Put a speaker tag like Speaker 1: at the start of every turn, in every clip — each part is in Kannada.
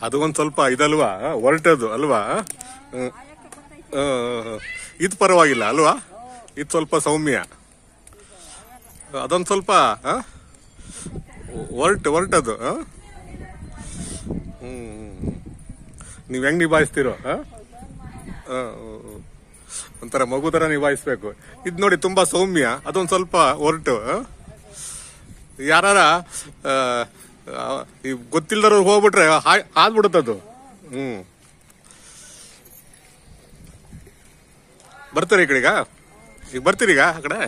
Speaker 1: ಅದು ಒಂದ್ ಸ್ವಲ್ಪ ಇದಲ್ವಾ ಹೊರಟದು ಅಲ್ವಾ ಹ್ಮ್. ಆ, ಇದು ಪರವಾಗಿಲ್ಲ ಅಲ್ವಾ ಇದು ಸ್ವಲ್ಪ ಸೌಮ್ಯ ಅದೊಂದ್ ಸ್ವಲ್ಪ ಆ? ಹೊರಟು ಹೊರಟದು ಆ? ಹ್ಮ್ ನೀವ್ ಹೆಂಗ್ ನಿಭಾಯಿಸ್ತೀರೋ ಆ? ಆ, ಹ್ಮ್. ಒಂಥರ ಮಗು ತರ ನಿಭಾಯಿಸ್ಬೇಕು ಇದ್ ನೋಡಿ ತುಂಬಾ ಸೌಮ್ಯ ಅದೊಂದ್ ಸ್ವಲ್ಪ ಹೊರಟು ಯಾರ ಈ ಗೊತ್ತಿಲ್ದವ್ರು ಹೋಗ್ಬಿಟ್ರೆ ಹಾ- ಆದ್ಬಿಡುತ್ತದು ಹ್ಮ್ ಬರ್ತೀರಿ ಈ ಕಡೆಗ ಈಗ ಬರ್ತೀರೀಗ ಆ ಕಡೆ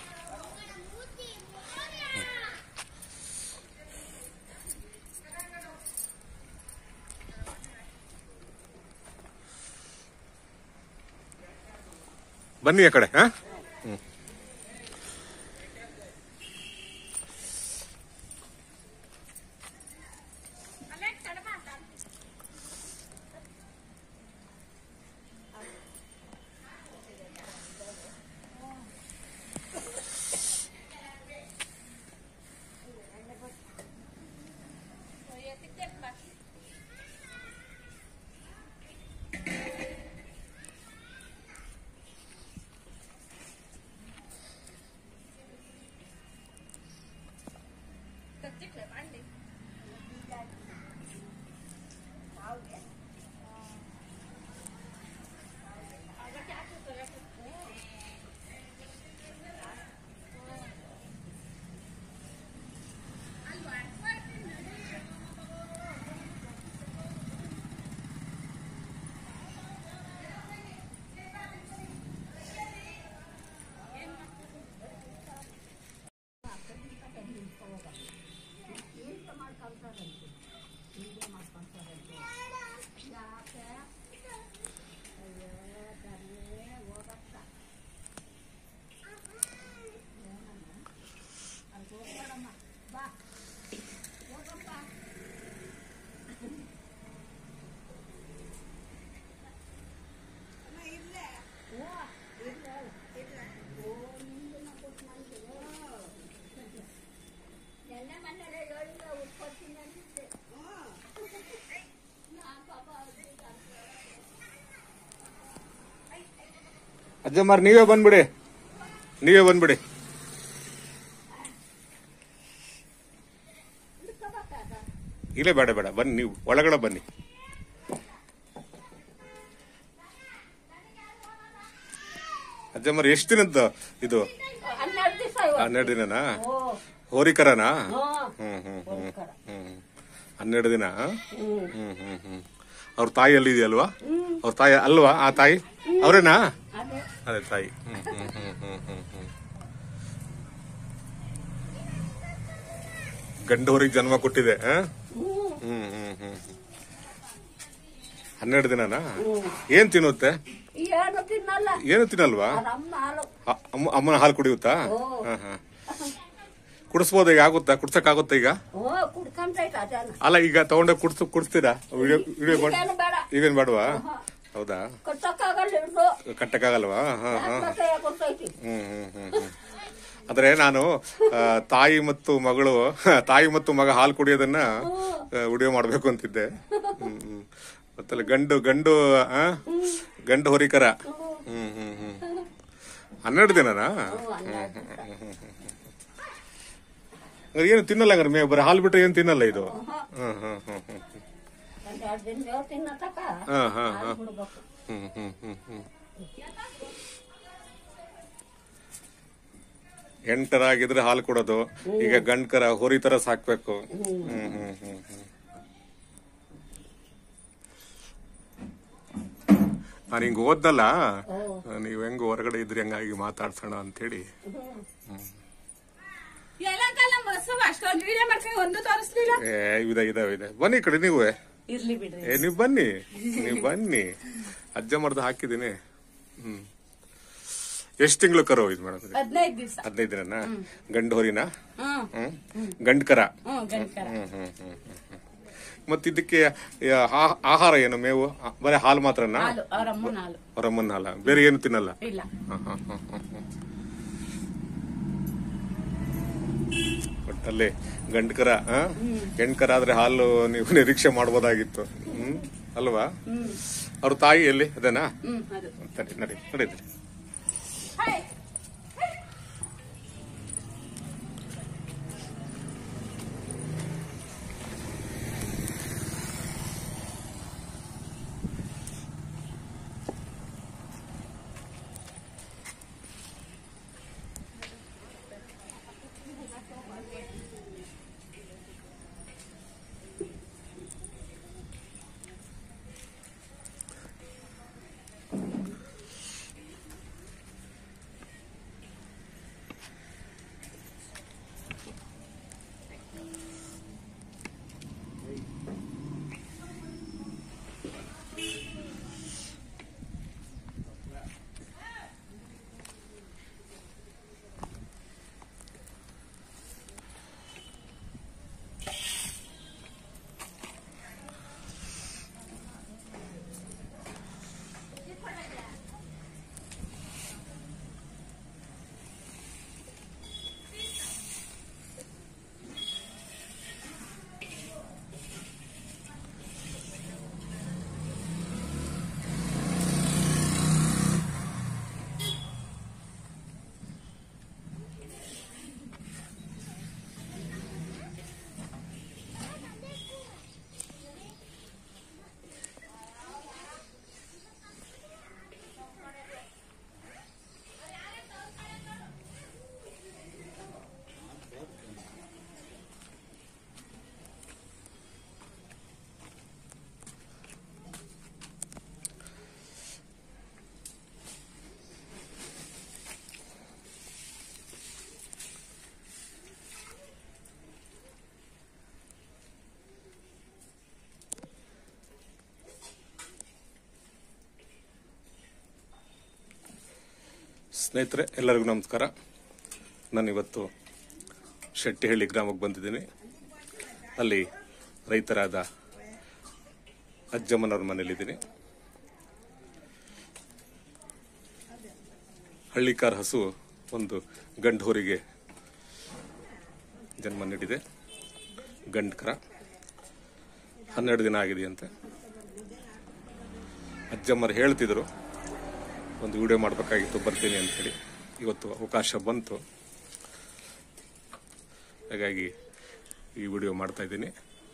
Speaker 1: ಬನ್ನಿ ಆ ಕಡೆ ಹಾ ಹ್ಮ್. ಅಜ್ಜಮ್ಮಾರ್ ನೀವೇ ಬಂದ್ಬಿಡಿ ನೀವೇ ಬಂದ್ಬಿಡಿ ಇಲ್ಲೇ ಬೇಡ ಬೇಡ ಬನ್ನಿ ನೀವು ಒಳಗಡೆ ಬನ್ನಿ ಅಜ್ಜಮ್ಮರ್ ಎಷ್ಟು ದಿನದ್ದು ಇದು
Speaker 2: ಹನ್ನೆರಡು ದಿವಸ
Speaker 1: ಹನ್ನೆರಡು ದಿನನಾ
Speaker 2: ಓ
Speaker 1: ಹೋರಿಕರನಾ
Speaker 2: ಹಾ.
Speaker 1: ಹ್ಮ್ ಹ್ಮ್ ಹ್ಮ್
Speaker 2: ಹೋರಿಕರ.
Speaker 1: ಹ್ಮ್ ಹನ್ನೆರಡು ದಿನ
Speaker 2: ಹ್ಮ್
Speaker 1: ಹ್ಮ್ ಹ್ಮ್ ಹ್ಮ್ ಅವ್ರ ತಾಯಿ ಅಲ್ಲಿದೆಯಲ್ವಾ ಅವ್ರ ತಾಯಿ ಅಲ್ವಾ ಆ ತಾಯಿ ಅವರೇನಾ
Speaker 2: ಅದೇ
Speaker 1: ಅದೇ ತಾಯಿ ಹ್ಮ್ ಹ್ಮ್ ಹ್ಮ್ ಹ್ಮ್ ಹ್ಮ್ ಹ್ಮ್ ಗಂಡವರಿಗೆ ಜನ್ಮ ಕೊಟ್ಟಿದೆ ಆ?
Speaker 2: ಹ್ಮ್
Speaker 1: ಹ್ಮ್ ಹ್ಮ್ ಹ್ಮ್ ಹ್ಮ್. ಹನ್ನೆರಡು ದಿನನಾ ಏನ್ ತಿನ್ನುತ್ತೆ
Speaker 2: ಏನು ತಿನ್ನಲ್ಲ
Speaker 1: ಏನು ತಿನ್ನಲ್ವಾ
Speaker 2: ಅವ್ರ ಅಮ್ಮ ಹಾಲು
Speaker 1: ಅ- ಅಮ್ಮ- ಅಮ್ಮನ ಹಾಲು ಕುಡಿಯುತ್ತಾ
Speaker 2: ಓ.
Speaker 1: ಹಾ ಹಾ ಕುಡಿಸ್ಬೋದ ಈಗ ಆಗುತ್ತಾ ಕುಡ್ಸಕ್ ಆಗುತ್ತಾ ಈಗ
Speaker 2: ಓ ಕುಡ್ಕೊಂತೈತ ಅದನ್ನ
Speaker 1: ಅಲ್ಲ ಈಗ ತಗೊಂಡೋಗಿ ಕುಡ್ಸ್ ಕುಡಿಸ್ತೀರಾ ವಿಡಿಯೋ ವಿಡಿಯೋ ಮಾಡಿ
Speaker 2: ಏನು ಬೇಡ
Speaker 1: ಈಗೇನ್ ಬೇಡವಾ ಹೌದಾ
Speaker 2: ಕಟ್ಟಕ್ಕಾಗಲ್ಲ ಹಿಡ್ದು
Speaker 1: ಕಟ್ಟಕ್ಕಾಗಲ್ವಾ ಹಾ ಹಾ
Speaker 2: ಕೈಯ ಕೊಡ್ತೈತಿ
Speaker 1: ಹ್ಮ್ ಹ್ಮ್ ಹ್ಮ್ ಹ್ಮ್. ಅಂದ್ರೆ ನಾನು ಆ, ತಾಯಿ ಮತ್ತು ಮಗಳು ತಾಯಿ ಮತ್ತು ಮಗ ಹಾಲು ಕುಡಿಯೋದನ್ನ ವಿಡಿಯೋ ಮಾಡ್ಬೇಕು ಅಂತಿದ್ದೆ ಹ್ಮ್ ಹ್ಮ್. ಮತ್ತಲ್ಲ ಗಂಡು ಗಂಡು ಆ? ಗಂಡು ಹೊರಿಕರ ಹ್ಮ್ ಹ್ಮ್ ಹ್ಮ್ ಹನ್ನೆರಡು ದಿನನಾ ಹಂಗಾರೆ ಏನು ತಿನ್ನಲ್ಲ ಹಂಗಾರೆ ಮೇ ಬರೀ ಹಾಲು ಬಿಟ್ರೆ ಏನು ತಿನ್ನಲ್ಲ ಇದು ಹ್ಮ್ ಹ್ಮ್ ಹ್ಮ್ ಹ್ಮ್
Speaker 2: ಒಂದೆರಡು ದಿನ ದೇವ್ರು ತಿನ್ನತಕ್ಕ
Speaker 1: ಹಾ ಹಾ ಹಾ
Speaker 2: ಬಿಡ್ಬೇಕು
Speaker 1: ಹ್ಮ್ ಹ್ಮ್ ಹ್ಮ್ ಹ್ಮ್ ಎಂಟರಾಗಿದ್ರೆ ಹಾಲು ಕೊಡೋದು ಈಗ ಗಂಡ್ಕರ ಹೋರಿ ತರ ಸಾಕ್ಬೇಕು ಹ್ಮ್ ಹ್ಮ್ ಹ್ಮ್ ಹ್ಮ್ ನಾನು ಹಿಂಗ್ ಓದ್ದಲ್ಲ ನೀವ್ ಹೆಂಗ್ ಹೊರಗಡೆ ಇದ್ರಿ ಹಂಗಾಗಿ ಮಾತಾಡ್ಸೋಣ ಅಂತೇಳಿ
Speaker 3: ಎಲ್ಲಂಕಲ್ಲ ಬಸ್ಸು ಅಷ್ಟೊಂದು ವಿಡಿಯೋ ಮಾಡ್ಕೊಂಡು ಒಂದು ತೋರಿಸ್ಲಿಲ್ಲ
Speaker 1: ಏ ಇದೆ ಇದಾವೆ ಇದೆ ಬನ್ನಿ ಈ ಕಡೆ ನೀವು
Speaker 3: ಇರ್ಲಿ ಬಿಡ್ರಿ
Speaker 1: ಏ ನೀವ್ ಬನ್ನಿ ನೀವ್ ಬನ್ನಿ ಅಜ್ಜ ಮರ್ದು ಹಾಕಿದೀನಿ ಹ್ಮ್ ಎಷ್ಟ್ ತಿಂಗಳು ಕರು ಇದು ಮಾಡೋದು
Speaker 3: ಹದಿನೈದು ದಿವಸ
Speaker 1: ಹದಿನೈದು ದಿನನಾ ಗಂಡು ಹೊರಿನಾ
Speaker 3: ಹ್ಮ್
Speaker 1: ಹ್ಮ್ ಗಂಡ್ಕರ
Speaker 3: ಹ್ಮ್ ಗಂಟರ
Speaker 1: ಹ್ಮ್ ಹ್ಮ್ ಹ್ಮ್ ಹ್ಮ್ ಹ್ಮ್. ಮತ್ ಇದಕ್ಕೆ ಆ, ಆ- ಆಹಾರ ಏನು ಮೇವು ಆ, ಬರೀ ಹಾಲು ಮಾತ್ರನಾ
Speaker 3: ಹಾಲು ಅವ್ರ ಅಮ್ಮನ ಹಾಲು
Speaker 1: ಹೊರಮ್ಮನ ಹಾಲ ಬೇರೆ ಏನು ತಿನ್ನಲ್ಲ
Speaker 3: ಇಲ್ಲ
Speaker 1: ಹ, ಹ, ಹ, ಹ, ಹ. ಒಟ್ಟಲ್ಲಿ ಗಂಡ್ಕರ ಆ? ಹೆಣ್ಕರ ಆದ್ರೆ ಹಾಲು ನೀವು ನಿರೀಕ್ಷೆ ಮಾಡ್ಬೋದಾಗಿತ್ತು ಹ್ಮ್ ಅಲ್ವಾ
Speaker 3: ಹ್ಮ್
Speaker 1: ಅವ್ರ ತಾಯಿ ಎಲ್ಲಿ ಅದೇನಾ
Speaker 3: ಹ್ಮ್ ಅದು
Speaker 1: ನಡಿ ನಡಿ ನಡೀರಿ
Speaker 3: ಹಾಯ್
Speaker 1: ಸ್ನೇಹಿತರೆ ಎಲ್ಲರಿಗೂ ನಮಸ್ಕಾರ ನಾನು ಇವತ್ತು ಶೆಟ್ಟಿಹಳ್ಳಿ ಗ್ರಾಮಕ್ಕೆ ಬಂದಿದ್ದೀನಿ ಅಲ್ಲಿ ರೈತರಾದ ಅಜ್ಜಮ್ಮನವ್ರ ಮನೇಲಿದ್ದೀನಿ ಹಳ್ಳಿಕಾರ್ ಹಸು ಒಂದು ಗಂಡು ಹೋರಿಗೆ ಜನ್ಮ ನೀಡಿದೆ ಗಂಡು ಕರ ಹನ್ನೆರಡು ದಿನ ಆಗಿದೆಯಂತೆ ಅಜ್ಜಮ್ಮರು ಹೇಳ್ತಿದ್ರು ಒಂದು ವಿಡಿಯೋ ಮಾಡಬೇಕಾಗಿತ್ತು ಬರ್ತೀನಿ ಅಂತೇಳಿ ಇವತ್ತು ಅವಕಾಶ ಬಂತು ಹಾಗಾಗಿ ಈ ವಿಡಿಯೋ ಮಾಡ್ತಾ ಇದ್ದೀನಿ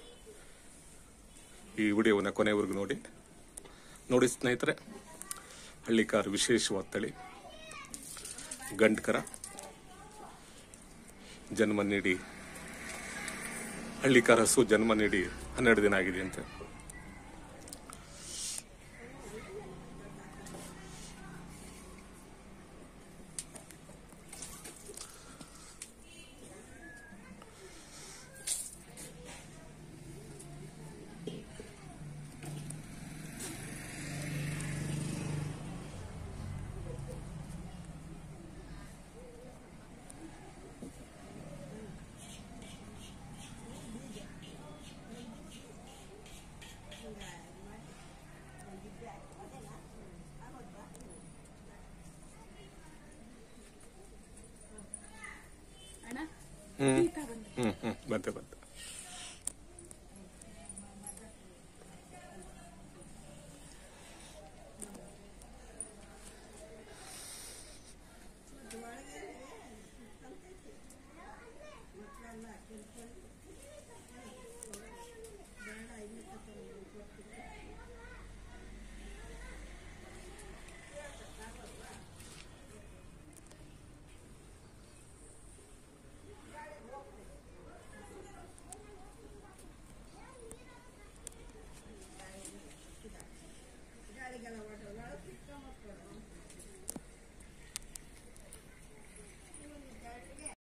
Speaker 1: ಈ ವಿಡಿಯೋವನ್ನ ಕೊನೆವರೆಗೂ ನೋಡಿ ನೋಡಿ ಸ್ನೇಹಿತರೆ ಹಳ್ಳಿಕಾರ್ ವಿಶೇಷವಾದ ತಳಿ ಗಂಡ್ಕರ ಜನ್ಮ ನೀಡಿ ಹಳ್ಳಿಕಾರ ಹಸು ಜನ್ಮ ನೀಡಿ ಹನ್ನೆರಡು ದಿನ ಆಗಿದೆ ಅಂತೆ
Speaker 3: ಅಣ್ಣ
Speaker 1: ಹ್ಮ್ ಹ್ಮ್ ಹ್ಮ್ ಬಂತೆ ಬಂತೆ